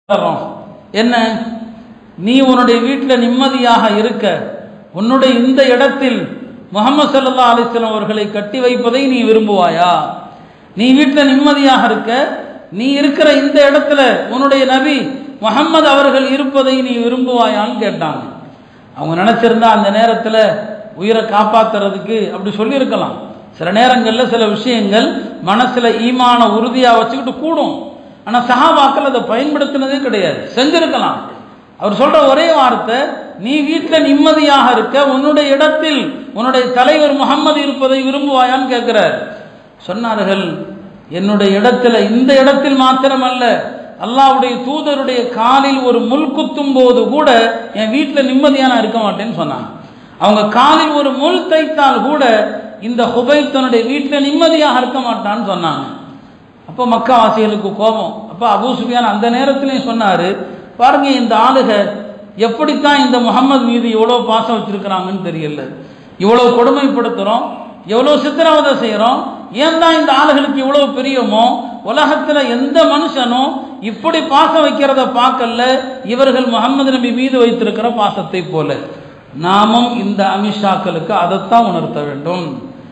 வர்றோம் என்ன நீ உன்னுடைய வீட்டில் நிம்மதியாக இருக்க உன்னுடைய இந்த இடத்தில் முகமது சல்லா அலிஸ்லாம் அவர்களை கட்டி வைப்பதை நீ விரும்புவாயா நீ வீட்டில் நிம்மதியாக இருக்க நீ இருக்கிற இந்த இடத்துல உன்னுடைய நபி முகம்மது அவர்கள் இருப்பதை நீ விரும்புவாயான்னு கேட்டாங்க அவங்க நினச்சிருந்தா அந்த நேரத்தில் உயிரை காப்பாத்துறதுக்கு அப்படி சொல்லியிருக்கலாம் சில நேரங்களில் சில விஷயங்கள் மனசில் ஈமான உறுதியாக வச்சுக்கிட்டு கூடும் ஆனால் சஹாபாக்கள் அதை பயன்படுத்தினதே கிடையாது செஞ்சிருக்கலாம் அவர் சொல்ற ஒரே வார்த்தை நீ வீட்டில் நிம்மதியாக இருக்க உன்னுடைய இடத்தில் உன்னுடைய தலைவர் முகம்மது இருப்பதை விரும்புவாயான்னு கேட்கிறார் சொன்னார்கள் என்னுடைய இடத்துல இந்த இடத்தில் மாத்திரமல்ல அல்லாவுடைய தூதருடைய காலில் ஒரு முள் குத்தும் போது கூட என் வீட்டில் நிம்மதியா நான் இருக்க மாட்டேன்னு சொன்னாங்க அவங்க காலில் ஒரு முள் தைத்தால் கூட இந்த ஹுபைப் தன்னுடைய வீட்டில் நிம்மதியாக இருக்க மாட்டான்னு சொன்னாங்க அப்போ மக்காவாசிகளுக்கு கோபம் அப்போ அபூ சுஃபியான் அந்த நேரத்திலையும் சொன்னார் பாருங்க இந்த ஆளுக எப்படித்தான் இந்த முகம்மது மீது இவ்வளோ பாசம் வச்சிருக்கிறாங்கன்னு தெரியல இவ்வளோ கொடுமைப்படுத்துகிறோம் எவ்வளோ சித்திரவதை செய்கிறோம் ஏன் தான் இந்த ஆளுகளுக்கு இவ்வளோ பிரியமோ உலகத்தில் எந்த மனுஷனும் இப்படி பாசம் வைக்கிறத பார்க்கல இவர்கள் முகமது நபி மீது வைத்திருக்கிற பாசத்தை போல நாமும் இந்த அமித்ஷாக்களுக்கு அதைத்தான் உணர்த்த வேண்டும்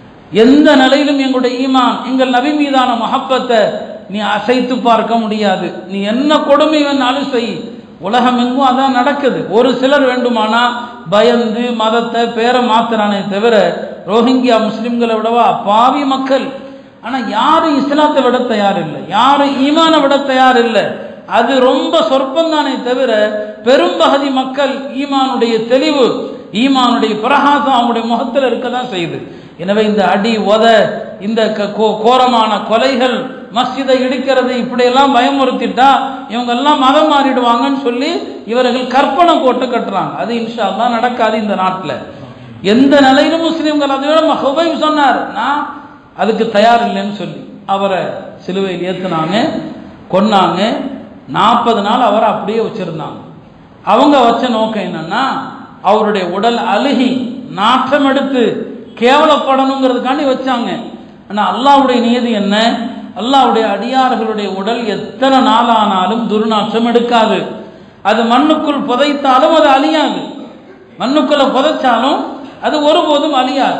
எந்த நிலையிலும் எங்களுடைய ஈமான் எங்கள் நபி மீதான மஹப்பத்தை நீ அசைத்து பார்க்க முடியாது நீ என்ன கொடுமை வேணாலும் செய் உலகம் எங்கும் அதான் நடக்குது ஒரு சிலர் வேண்டுமானா பயந்து மதத்தை பேரை மாத்துறானே தவிர ரோஹிங்கியா முஸ்லிம்களை விடவா பாவி மக்கள் ஆனால் யாரும் இஸ்லாத்தை விட தயார் இல்லை யாரும் ஈமானை விட தயார் இல்லை அது ரொம்ப சொற்பந்தானே தவிர பெரும்பகுதி மக்கள் ஈமானுடைய தெளிவு ஈமானுடைய பிரகாசம் அவங்களுடைய முகத்தில் இருக்க தான் செய்யுது எனவே இந்த அடி உத இந்த க- கோ- கோரமான கொலைகள் மஸ்ஜிதை இடிக்கிறது இப்படியெல்லாம் பயமுறுத்திட்டா இவங்க எல்லாம் மதம் மாறிடுவாங்கன்னு சொல்லி இவர்கள் கற்பனை போட்டு கட்டுறாங்க அது இன்ஷா அல்லாஹ் நடக்காது இந்த நாட்டில் எந்த நிலையிலும் முஸ்லீம்கள் அதை விட ஹுபைப் சொன்னார் நான் அதுக்கு தயார் இல்லைன்னு சொல்லி அவரை சிலுவையில் ஏற்றுனாங்க கொன்னாங்க நாற்பது நாள் அவரை அப்படியே வச்சிருந்தாங்க அவங்க வச்ச நோக்கம் என்னன்னா அவருடைய உடல் அழுகி நாற்றம் எடுத்து கேவலப்படணுங்கிறதுக்காண்டி வச்சாங்க ஆனால் அல்லாஹ்வுடைய நியதி என்ன அல்லாஹ்வுடைய அடியார்களுடைய உடல் எத்தனை நாளானாலும் துர்நாற்றம் எடுக்காது அது மண்ணுக்குள் புதைத்தாலும் அது அழியாது மண்ணுக்குள்ள புதைச்சாலும் அது ஒருபோதும் அழியாது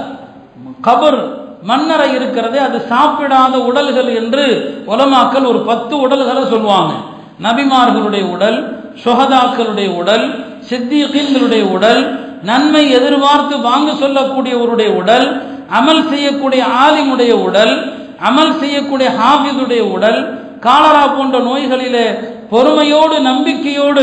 கபர் மண்ணறை இருக்கிறதே அது சாப்பிடாத உடல்கள் என்று உலமாக்கள் ஒரு பத்து உடல்களை சொல்லுவாங்க நபிமார்களுடைய உடல் சுகதாக்களுடைய உடல் சித்திகீன்களுடைய உடல் நன்மை எதிர்பார்த்து வாங்க சொல்லக்கூடியவருடைய உடல் அமல் செய்யக்கூடிய ஆலிமுடைய உடல் அமல் செய்யக்கூடிய ஹாஃபிதுடைய உடல் காலரா போன்ற நோய்களிலே பொறுமையோடு நம்பிக்கையோடு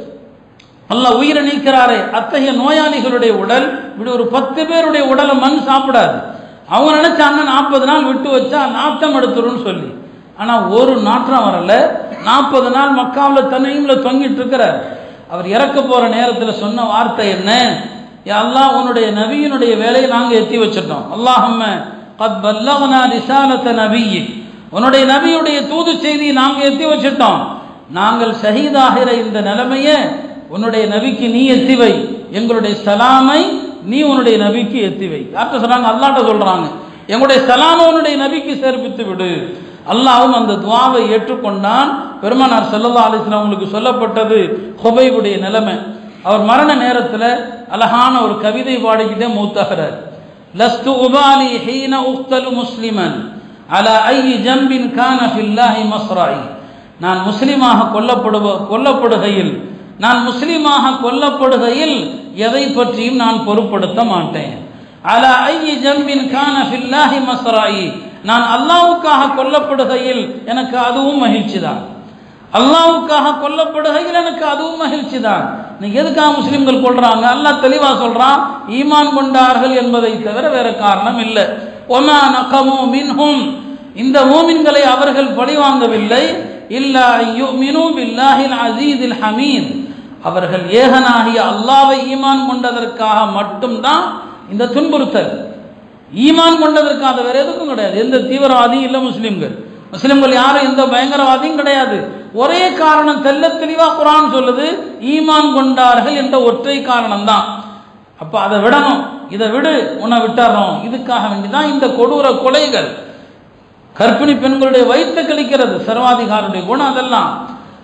அல்லாஹ் உயிரை நீக்கிறாரே அத்தகைய நோயாளிகளுடைய உடல் இப்படி ஒரு பத்து பேருடைய உடலை மண் சாப்பிடாது அவங்க நினைச்சாங்க நாற்பது நாள் விட்டு வச்சா நாத்தம் எடுத்துருன்னு சொல்லி ஆனால் ஒரு நாற்றம் வரல நாற்பது நாள் மக்காவில் தன்னையும்ல தொங்கிட்டு இருக்கிறார் அவர் இறக்க போற நேரத்தில் சொன்ன வார்த்தை என்ன யா அல்லாஹ் உன்னுடைய நபியினுடைய வேலையை நாங்கள் எத்தி வச்சிட்டோம் அல்லாஹம்ம கத் பல்லகனா ரிசாலத்த நபியி உன்னுடைய நபியுடைய தூது செய்தியை நாங்கள் எத்தி வச்சிட்டோம் நாங்கள் ஷஹீதாகிற இந்த நிலைமையை உன்னுடைய நபிக்கு நீ எத்தி வை எங்களுடைய சலாமை நீ உன்னுடைய நபிக்கு எத்தி வை யார்கிட்ட சொல்றாங்க அல்லாட்ட சொல்றாங்க எங்களுடைய சலாமை உன்னுடைய நபிக்கு சேர்ப்பித்து விடு அல்லாஹ்வும் அந்த துவாவை ஏற்றுக்கொண்டான் பெருமானார் ஸல்லல்லாஹு அலைஹி வஸல்லம் அவங்களுக்கு சொல்லப்பட்டது ஹுபைபுடைய நிலைமை அவர் மரண நேரத்தில் அழகான ஒரு கவிதை பாடிக்கிட்டே மூத்தாகிறார் லஸ்து உபாலி ஹீன உக்தலு முஸ்லிமன் அலா ஐ ஜம்பின் கான ஃபில்லாஹி மஸ்ராயி நான் முஸ்லிமாக கொல்லப்படுவ கொல்லப்படுகையில் நான் முஸ்லிமாக கொல்லப்படுகையில் எதை பற்றியும் நான் பொருட்படுத்த மாட்டேன் அலா ஐ ஜம்பின் கான ஃபில்லாஹி மஸ்ராயி நான் அல்லாஹ்வுக்காக கொல்லப்படுகையில் எனக்கு அதுவும் மகிழ்ச்சி தான் அல்லாஹ்வுக்காக கொல்லப்படுகையில் எனக்கு அதுவும் மகிழ்ச்சி தான் நீங்க எதுக்காக முஸ்லிம்கள் கொள்றாங்க அல்லாஹ் தெளிவா சொல்றான் ஈமான் கொண்டார்கள் என்பதை தவிர வேற காரணம் இல்லை ஒமா நகமு மின்ஹும் இந்த மூமின்களை அவர்கள் பழிவாங்கவில்லை இல்லா யுமினு பில்லாஹில் அசீதில் ஹமீத் அவர்கள் ஏகனாகிய அல்லாவை ஈமான் கொண்டதற்காக மட்டும்தான் இந்த துன்புறுத்தல் ஈமான் கொண்டதற்காக வேற எதுக்கும் கிடையாது எந்த தீவிரவாதியும் இல்லை முஸ்லிம்கள் முஸ்லிம்கள் யாரும் எந்த பயங்கரவாதியும் கிடையாது ஒரே காரணம் தெல்ல தெளிவா குரான் சொல்லுது ஈமான் கொண்டார்கள் என்ற ஒற்றை காரணம் தான் அப்ப அதை விடணும் இதை விடு உன்னை விட்டுறோம் இதுக்காக வேண்டிதான் இந்த கொடூர கொலைகள் கர்ப்பிணி பெண்களுடைய வயிற்று கழிக்கிறது சர்வாதிகாருடைய குணம் அதெல்லாம்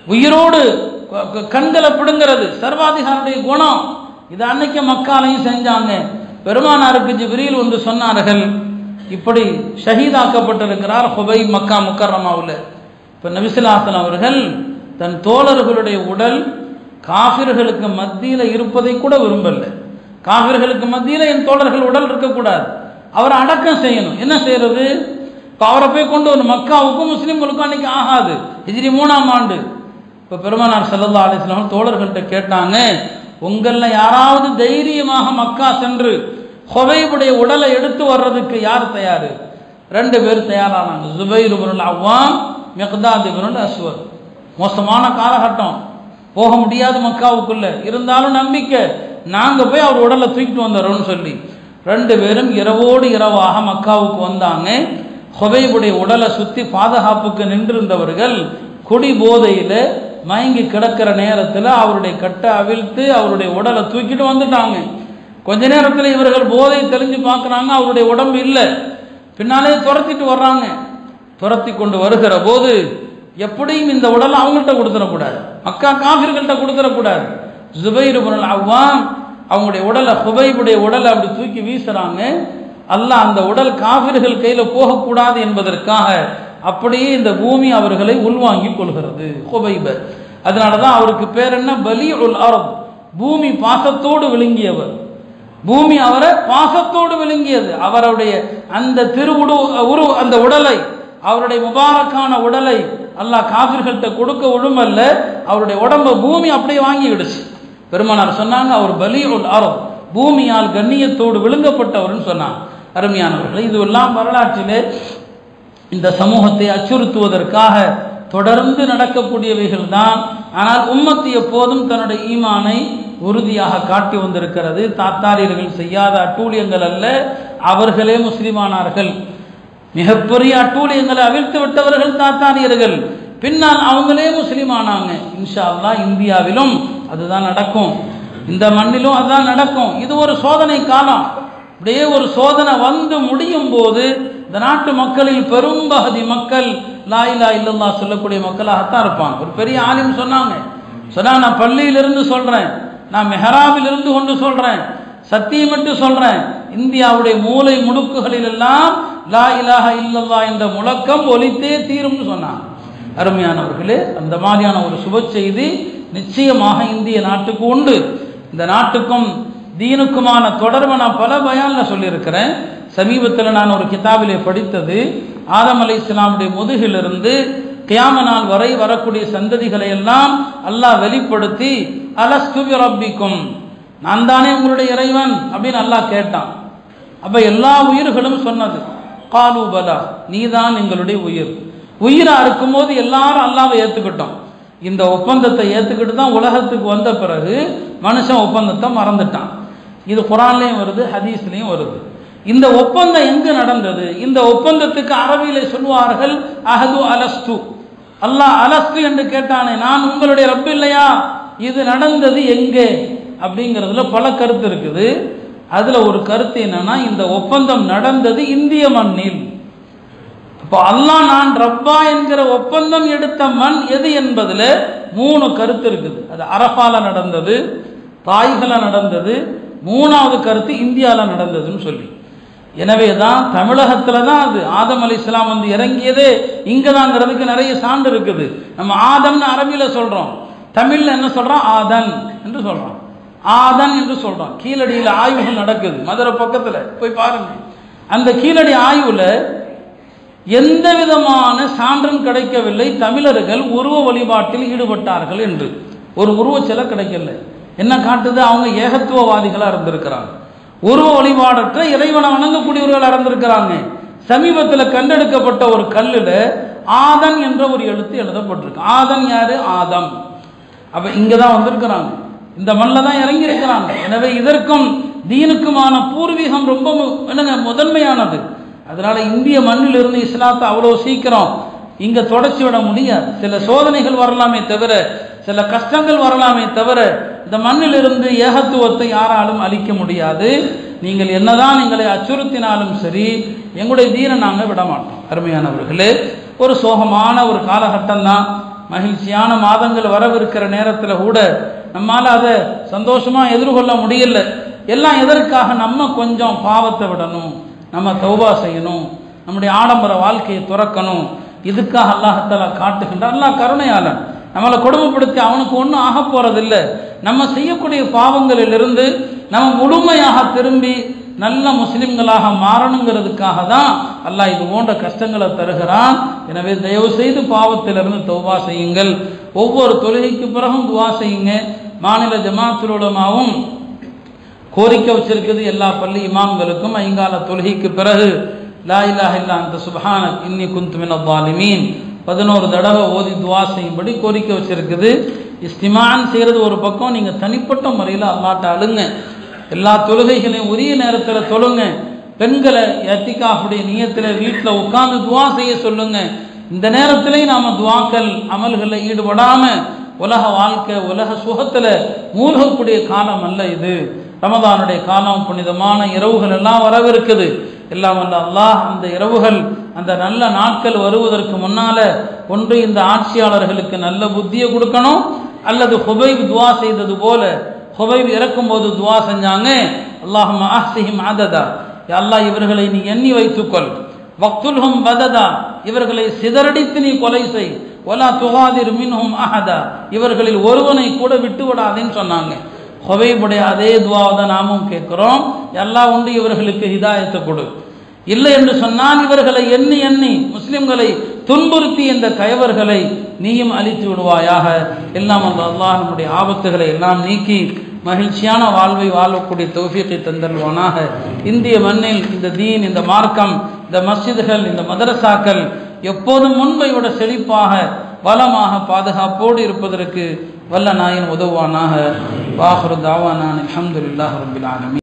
உயிரோடு க- க- கண்களை பிடுங்கிறது சர்வாதிகாருடைய குணம் இது அன்னைக்கு மக்காலையும் செஞ்சாங்க பெருமானாருக்கு ஜிப்ரீல் வந்து சொன்னார்கள் இப்படி ஷஹீதாக்கப்பட்டிருக்கிறார் ஹுபை மக்கா முக்கரமாவில் இப்போ நபிசுல்லாசன் அவர்கள் தன் தோழர்களுடைய உடல் காஃபிர்களுக்கு மத்தியில் இருப்பதை கூட விரும்பல காஃபிர்களுக்கு மத்தியில் என் தோழர்கள் உடல் இருக்கக்கூடாது அவரை அடக்கம் செய்யணும் என்ன செய்யறது இப்போ அவரை போய் கொண்டு வரணும் மக்காவுக்கும் முஸ்லீம்களுக்கும் அன்னைக்கு ஆகாது ஹிஜ்ரி மூணாம் ஆண்டு இப்போ பெருமானார் சல்லல்லா அலிஸ்லாம் தோழர்கள்ட்ட கேட்டாங்க உங்களில் யாராவது தைரியமாக மக்கா சென்று ஹொவைபுடைய உடலை எடுத்து வர்றதுக்கு யார் தயார் ரெண்டு பேர் தயாரானாங்க Zubair ibnul Awwam Miqdad ibnul Aswad மோசமான காலகட்டம் போக முடியாது மக்காவுக்குள்ள இருந்தாலும் நம்பிக்கை நாங்க போய் அவர் உடலை தூக்கிட்டு வந்துடுறோம்னு சொல்லி ரெண்டு பேரும் இரவோடு இரவாக மக்காவுக்கு வந்தாங்க ஹொபைபுடைய உடலை சுத்தி பாதுகாப்புக்கு நின்றிருந்தவர்கள் குடி போதையில மயங்கி கிடக்கிற நேரத்தில் அவருடைய கட்டை அவிழ்த்து அவருடைய உடலை தூக்கிட்டு வந்துட்டாங்க கொஞ்ச நேரத்தில் இவர்கள் போதை தெளிஞ்சு பார்க்குறாங்க அவருடைய உடம்பு இல்லை பின்னாலே துரத்திட்டு வர்றாங்க துரத்தி கொண்டு வருகிற போது எப்படியும் இந்த உடலை அவங்கள்ட்ட கொடுத்துடக்கூடாது மக்கா காஃபிர்கள்ட்ட கொடுத்துடக்கூடாது ஜுபைர் இப்னுல் அவ்வாம் அவங்களுடைய உடலை ஹுபைபுடைய உடலை அப்படி தூக்கி வீசுறாங்க அல்லாஹ் அந்த உடல் காஃபிர்கள் கையில் போகக்கூடாது என்பதற்காக அப்படியே இந்த பூமி அவர்களை உள்வாங்கி கொள்கிறது ஹுபைப அதனால தான் அவருக்கு பேர் என்ன பலி உல் அரப் பூமி பாசத்தோடு விழுங்கியவர் பூமி அவரை பாசத்தோடு விழுங்கியது அவருடைய அந்த திருவுடு உரு அந்த உடலை அவருடைய முபாரக்கான உடலை அல்லாஹ் காபிர்கள்ட்ட கொடுக்க விடுமல்ல அவருடைய உடம்ப பூமி அப்படியே வாங்கி விடுச்சு பெருமானார் சொன்னாங்க அவர் பலியுல் அரப் பூமியால் கண்ணியத்தோடு விழுங்கப்பட்டவர்னு சொன்னாங்க அருமையானவர்கள் இதுவெல்லாம் வரலாற்றிலே இந்த சமூகத்தை அச்சுறுத்துவதற்காக தொடர்ந்து நடக்கக்கூடியவைகள் தான் ஆனால் உம்மத்து எப்போதும் தன்னுடைய ஈமானை உறுதியாக காட்டி வந்திருக்கிறது தாத்தாரியர்கள் செய்யாத அட்டூழியங்கள் அல்ல அவர்களே முஸ்லிமானார்கள் மிகப்பெரிய அட்டூழியங்களை அவிழ்த்து விட்டவர்கள் தாத்தாரியர்கள் பின்னால் அவங்களே முஸ்லிமானாங்க இன்ஷா அல்லாஹ் இந்தியாவிலும் அதுதான் நடக்கும் இந்த மண்ணிலும் அதுதான் நடக்கும் இது ஒரு சோதனை காலம் அப்படியே ஒரு சோதனை வந்து முடியும் போது இந்த நாட்டு மக்களில் பெரும்பகுதி மக்கள் லா இலா இல்லல்லா சொல்லக்கூடிய மக்களாகத்தான் இருப்பாங்க ஒரு பெரிய ஆலிம் சொன்னாங்க சொன்னா நான் பள்ளியிலிருந்து சொல்றேன் நான் மெஹராபில் இருந்து கொண்டு சொல்றேன் சத்தியமிட்டு சொல்றேன் இந்தியாவுடைய மூலை முடுக்குகளில் எல்லாம் லா இலாஹ இல்லல்லா என்ற முழக்கம் ஒலித்தே தீரும்னு சொன்னாங்க அருமையானவர்களே அந்த மாதிரியான ஒரு சுப செய்தி நிச்சயமாக இந்திய நாட்டுக்கு உண்டு இந்த நாட்டுக்கும் தீனுக்குமான தொடர்பை நான் பல பயானில் சொல்லியிருக்கிறேன் சமீபத்தில் நான் ஒரு கிதாபிலே படித்தது ஆதம் அலை இஸ்லாமுடைய முதுகிலிருந்து கியாம நாள் வரை வரக்கூடிய சந்ததிகளை எல்லாம் அல்லாஹ் வெளிப்படுத்தி அலஸ்துபி ரப்பிக்கும் நான் தானே உங்களுடைய இறைவன் அப்படின்னு அல்லாஹ் கேட்டான் அப்போ எல்லா உயிர்களும் சொன்னது காலு பலா நீதான் எங்களுடைய உயிர் உயிராக இருக்கும்போது எல்லாரும் அல்லாவை ஏற்றுக்கிட்டோம் இந்த ஒப்பந்தத்தை ஏற்றுக்கிட்டு தான் உலகத்துக்கு வந்த பிறகு மனுஷன் ஒப்பந்தத்தை மறந்துட்டான் இது குரான்லேயும் வருது ஹதீஸ்லேயும் வருது இந்த ஒப்பந்தம் எங்கு நடந்தது இந்த ஒப்பந்தத்துக்கு அரபியிலே சொல்வார்கள் அஹது அலஸ்து அல்லாஹ் அலஸ்து என்று கேட்டானே நான் உங்களுடைய ரப்பு இல்லையா இது நடந்தது எங்கே அப்படிங்கிறதுல பல கருத்து இருக்குது அதில் ஒரு கருத்து என்னன்னா இந்த ஒப்பந்தம் நடந்தது இந்திய மண்ணில் இப்போ அல்லாஹ் நான் ரப்பா என்கிற ஒப்பந்தம் எடுத்த மண் எது என்பதில் மூணு கருத்து இருக்குது அது அரபால நடந்தது தாய்கள நடந்தது மூணாவது கருத்து இந்தியாவில் நடந்ததுன்னு சொல்லி எனவே தான் தமிழகத்தில் தான் அது ஆதம் அலி இஸ்லாம் வந்து இறங்கியதே இங்கே தாங்கிறதுக்கு நிறைய சான்று இருக்குது நம்ம ஆதம்னு அரபியில் சொல்கிறோம் தமிழில் என்ன சொல்கிறோம் ஆதன் என்று சொல்கிறோம் ஆதன் என்று சொல்கிறோம் கீழடியில் ஆய்வுகள் நடக்குது மதுரை பக்கத்தில் போய் பாருங்க அந்த கீழடி ஆய்வில் எந்த விதமான சான்றும் கிடைக்கவில்லை தமிழர்கள் உருவ வழிபாட்டில் ஈடுபட்டார்கள் என்று ஒரு உருவச்சிலை கிடைக்கல என்ன காட்டுது அவங்க ஏகத்துவவாதிகளாக இருந்திருக்கிறாங்க உருவ வழிபாடற்ற இறைவனை வணங்கக்கூடியவர்களாக இருந்திருக்கிறாங்க சமீபத்தில் கண்டெடுக்கப்பட்ட ஒரு கல்லில் ஆதன் என்ற ஒரு எழுத்து எழுதப்பட்டிருக்கு ஆதன் யாரு ஆதம் அப்போ இங்கே தான் வந்திருக்கிறாங்க இந்த மண்ணில் தான் இறங்கி இருக்கிறாங்க எனவே இதற்கும் தீனுக்குமான பூர்வீகம் ரொம்ப மு- என்னங்க முதன்மையானது அதனால இந்திய மண்ணில் இருந்து இஸ்லாத்தை அவ்வளோ சீக்கிரம் இங்கே தொடச்சி விட முடியாது சில சோதனைகள் வரலாமே தவிர சில கஷ்டங்கள் வரலாமே தவிர இந்த மண்ணிலிருந்து ஏகத்துவத்தை யாராலும் அழிக்க முடியாது நீங்கள் என்னதான் எங்களை அச்சுறுத்தினாலும் சரி எங்களுடைய தீனை நாங்கள் விட மாட்டோம் அருமையானவர்களே ஒரு சோகமான ஒரு காலகட்டம் தான் மகிழ்ச்சியான மாதங்கள் வரவிருக்கிற நேரத்தில் கூட நம்மால் அதை சந்தோஷமாக எதிர்கொள்ள முடியல எல்லாம் எதற்காக நம்ம கொஞ்சம் பாவத்தை விடணும் நம்ம தௌபா செய்யணும் நம்முடைய ஆடம்பர வாழ்க்கையை துறக்கணும் இதுக்காக அல்லாஹத்தாலா காட்டுகின்றான் அல்லாஹ் கருணையாளன் நம்மளை கொடுமைப்படுத்தி அவனுக்கு ஒன்றும் ஆக போறதில்ல நம்ம செய்யக்கூடிய பாவங்களிலிருந்து நம்ம முழுமையாக திரும்பி நல்ல முஸ்லிம்களாக மாறணுங்கிறதுக்காக தான் அல்லாஹ் இது போன்ற கஷ்டங்களை தருகிறான் எனவே தயவு செய்து பாவத்திலிருந்து தௌபா செய்யுங்கள் ஒவ்வொரு தொழுகைக்கு பிறகும் துவா செய்யுங்க மாநில ஜமாத்துல் உலமாவும் கோரிக்கை வச்சிருக்குது எல்லா பள்ளி இமாம்களுக்கும் ஐங்கால தொழுகைக்கு பிறகு லா இலாஹ இல்லா அந்த சுபஹான இன்னி குந்து மின வாலிமீன் பதினோரு தடவை ஓதி துவா செய்யும்படி கோரிக்கை வச்சிருக்குது இஸ்திமான் செய்கிறது ஒரு பக்கம் நீங்கள் தனிப்பட்ட முறையில் அல்லாட்ட அழுங்க எல்லா தொழுகைகளையும் உரிய நேரத்தில் தொழுங்க பெண்களை எத்திகாஃபுடைய நியத்தில் வீட்டில் உட்காந்து துவா செய்ய சொல்லுங்க இந்த நேரத்திலையும் நாம் துவாக்கள் அமல்களில் ஈடுபடாம உலக வாழ்க்கை உலக சுகத்தில் மூழ்கக்கூடிய காலம் அல்ல இது ரமதானுடைய காலம் புனிதமான இரவுகள் எல்லாம் வரவிருக்குது எல்லாம் அல்ல அல்லாஹ் அந்த இரவுகள் அந்த நல்ல நாட்கள் வருவதற்கு முன்னால ஒன்று இந்த ஆட்சியாளர்களுக்கு நல்ல புத்தியை கொடுக்கணும் அல்லது ஹுபைப் துவா செய்தது போல ஹுபைப் இறக்கும்போது துவா செஞ்சாங்க அல்லாஹும் ஆஹ்சிஹிம் அததா அல்லாஹ் இவர்களை நீ எண்ணி வைத்துக்கொள் வக்துல்ஹும் பததா இவர்களை சிதறடித்து நீ கொலை செய் ஒலா துகாதிர் மின்ஹும் அஹதா இவர்களில் ஒருவனை கூட விட்டு விடாதேன்னு சொன்னாங்க ஹொவைபுடைய அதே துவாவை தான் நாமும் கேட்குறோம் எல்லாம் உண்டு இவர்களுக்கு ஹிதாயத்தை கொடு இல்லை என்று சொன்னால் இவர்களை எண்ணி எண்ணி முஸ்லிம்களை துன்புறுத்தி இந்த கயவர்களை நீயும் அழித்து விடுவாயாக எல்லாம் அந்த அல்லாஹ் நம்முடைய ஆபத்துகளை எல்லாம் நீக்கி மகிழ்ச்சியான வாழ்வை வாழக்கூடிய தௌஃபீக்கை தந்தல்வானாக இந்திய மண்ணில் இந்த தீன் இந்த மார்க்கம் இந்த மஸ்ஜிதுகள் இந்த மதரசாக்கள் எப்போதும் முன்பை விட செழிப்பாக வளமாக பாதுகாப்போடு இருப்பதற்கு வல்ல நாயின் உதவுவானாக வாஹரு தாவானான் அலமதுல்லாஹ் ரபில் ஆலமி